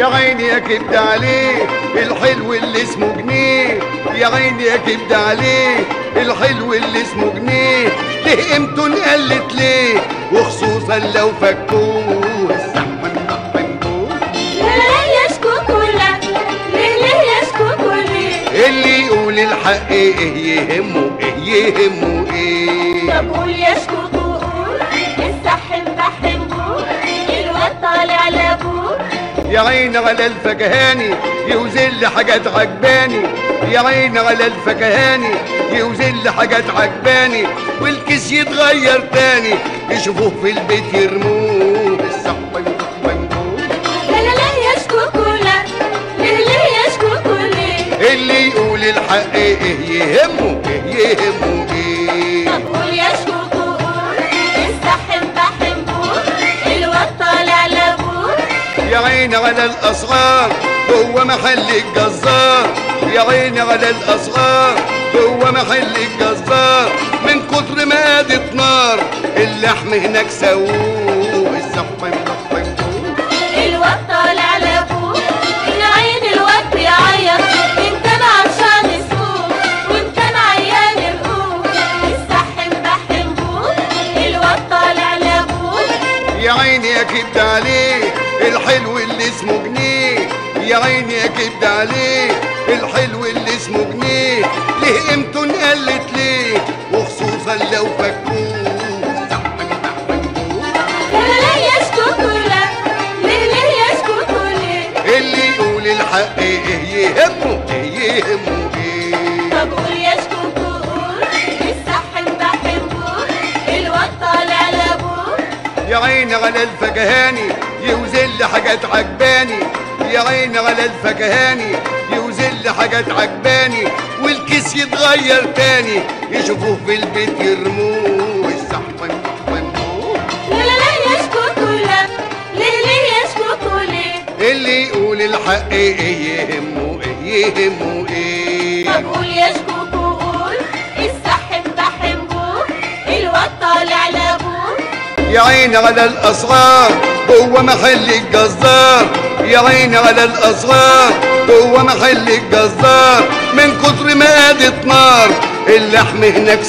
عيني يا كبد عليه الحلو اللي اسمه جنيه يا عيني يا كبد عليه الحلو اللي اسمه جنيه ليه قيمته انقلت ليه وخصوصا لو فكوه الزحمه النقنبوه لا لا يشكوكوا لا ليه ليه يشكوكوا ليه اللي يقول الحق ايه يهمه ايه يهمه ايه طب قول يشكوكوا قول السحم بحبه الواد طالع لابوه يا عين على الفكهاني يوزن لي حاجات عجباني يا عين على الفكهاني يوزن لي حاجات عجباني والكيس يتغير تاني يشوفوه في البيت يرموه الصحبة منبوه لا لا لا يشكوكوا لا ليه ليه يشكوكوا ليه اللي يقول الحق ايه يهمه ايه يهمه ايه طب قول يشكوكوا قول السحم بحبه الواد طالع لابوه يا عين على الاسعار هو محل الجزار يا عين على الاسعار هو محل الجزار من كتر ما قادت نار اللحم هناك سووه الزحمه مطمنوه الواد طالع لابوه يا عين الواد بيعيط ان كان عطشان يسوق وان كان عيان يرقوه السحم بحبوه الواد طالع لابوه يا عيني يا كبد عليه الحلو اللي اسمه جنيه يا عيني يا كبد عليه الحلو اللي اسمه جنيه ليه قيمته انقلت ليه وخصوصا لو فكوه زحمه مطمنوه لا لا لا يشكوكوا لا ليه ليه يشكوكوا ليه اللي يقول الحق ايه يهمه ايه يهمه ايه طب قول يشكوكوا قول السحم بحبوه الواد طالع لابوه يا عيني على الفكهاني يوزن لي حاجات عجباني يا عيني على الفكهاني يوزن لي حاجات عجباني والكيس يتغير تاني يشوفوه في البيت يرموه الزحمه منبوه لا لا لا يشكوكوا لا ليه ليه يشكوكوا ليه اللي يقول الحق ايه يهمه ايه يهمه ايه طب قول يشكوكوا قول السحم بحبوه الواد طالع لابوه يا عيني على الاسعار هو محل الجزار يا عيني على الاسعار هو محل الجزار من كتر ما قادت نار اللحم هناك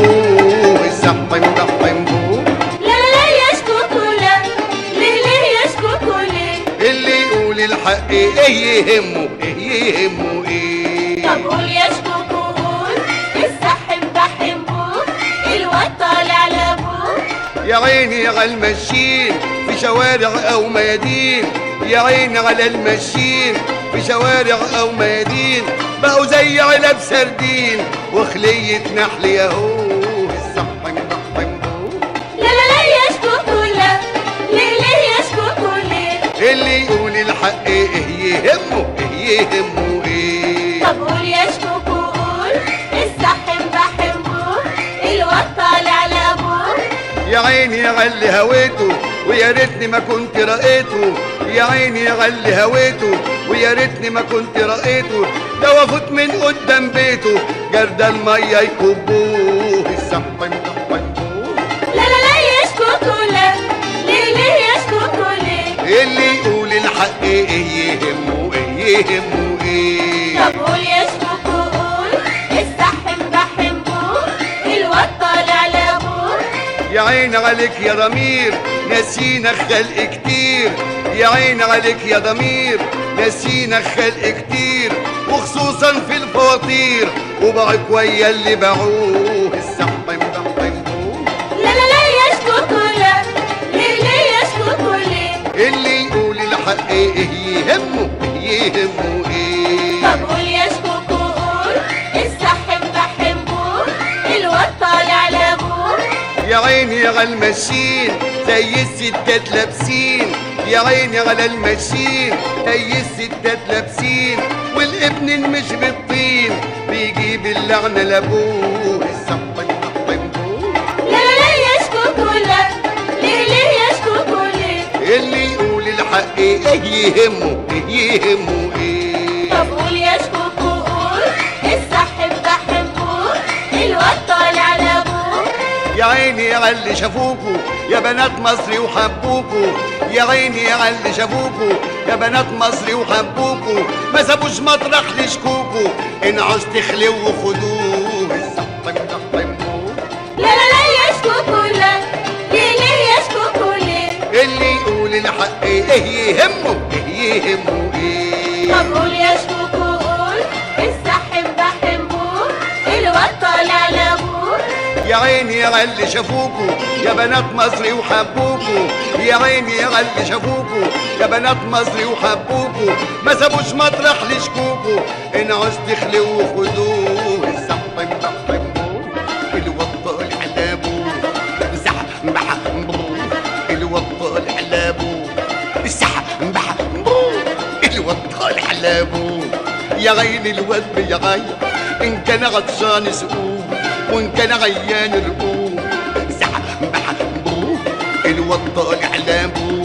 سووه الزحمه مطحنبوه لا لا لا يشكوكوا لا ليه ليه يشكوكوا ليه اللي يقول الحق ايه يهمه ايه يهمه ايه طب قول يشكوكوا قول السحم بحبوه الواد طالع لابوه يا عيني على المشين في شوارع او ميادين يا عيني على المشين في شوارع او ميادين بقوا زي علب سردين وخلية نحل ياهو الصحة مطحنبوه لا لا لا يشكوكوا لا ليه ليه يشكوكوا ليه اللي يقول الحق ايه يهمه ايه يهمه ايه طب قول يشكوكوا قول السحم بحبوه الواد طالع لابوه يا عيني يا غلي هويته ويا ريتني ما كنت رأيته يا عيني يا غلي هويته ويا ريتني ما كنت رأيته ده وافوت من قدام بيته جرد المية يكبوه الزحمة مطحنبوه لا لا لا يشكوكوا لا ليه ليه يشكوكوا ليه اللي يقول الحق ايه يهمه ايه يهمه ايه طب قول يشكوكوا قول السحم بحبوه الواد طالع لابوه يا عين عليك يا ضمير نسينا خلق كتير يا عين عليك يا ضمير نسينا خلق كتير وخصوصا في الفواتير وبعك ويا اللي باعوه الزحمة مطحنبوه لا لا لا يشكوكوا لا ليه ليه يشكوكوا ليه اللي يقول الحق ايه يهمه ايه يهمه ايه طب قول يشكوكوا قول السحم بحبوه الواد طالع لابوه يا عيني على المشين زي الستات لابسين يا عيني على المشين زي الستات لابسين والابن مش بالطين بيجيب اللعنة لابوه الزحمة مطحنبوه لا لا لا يشكوكوا لا ليه ليه يشكوكوا ليه اللي يقول الحق ايه يهمه ايه يهمه ايه طب قول يشكوكوا قول السحم بحبوه الواد طالع لابوه يا عيني على اللي شافوكوا يا بنات مصر وحبوكوا يا عيني على اللي شافوكوا يا بنات مصر وحبوكوا ما سابوش مطرح لشكوكوا ان عوز تخلوا خدوه الزحم زحموه لا لا لا يشكوكوا لا ليه ليه يشكوكوا ليه اللي يقول الحق ايه يهمه ايه يهمه ايه طب قول يشكوكوا قول السحم بحم بوه الواد طالع لابوه يا عيني يا اللي شافوكوا يا بنات مصر وحبوكوا يا عيني يا اللي شافوكوا يا بنات مصر وحبوكوا ما سابوش مطرح لشكوكوا ان عوز تخلوا خدوه الزحم بحبوه الوطال علابوه الزحم بحبوه الوطال علابوه الزحم بحبوه الوطال علابوه يا عيني الواد بيعيط ان كان عطشان سقوه وان كان عيان رقوه زعم بحبوه الواد طالع لابوه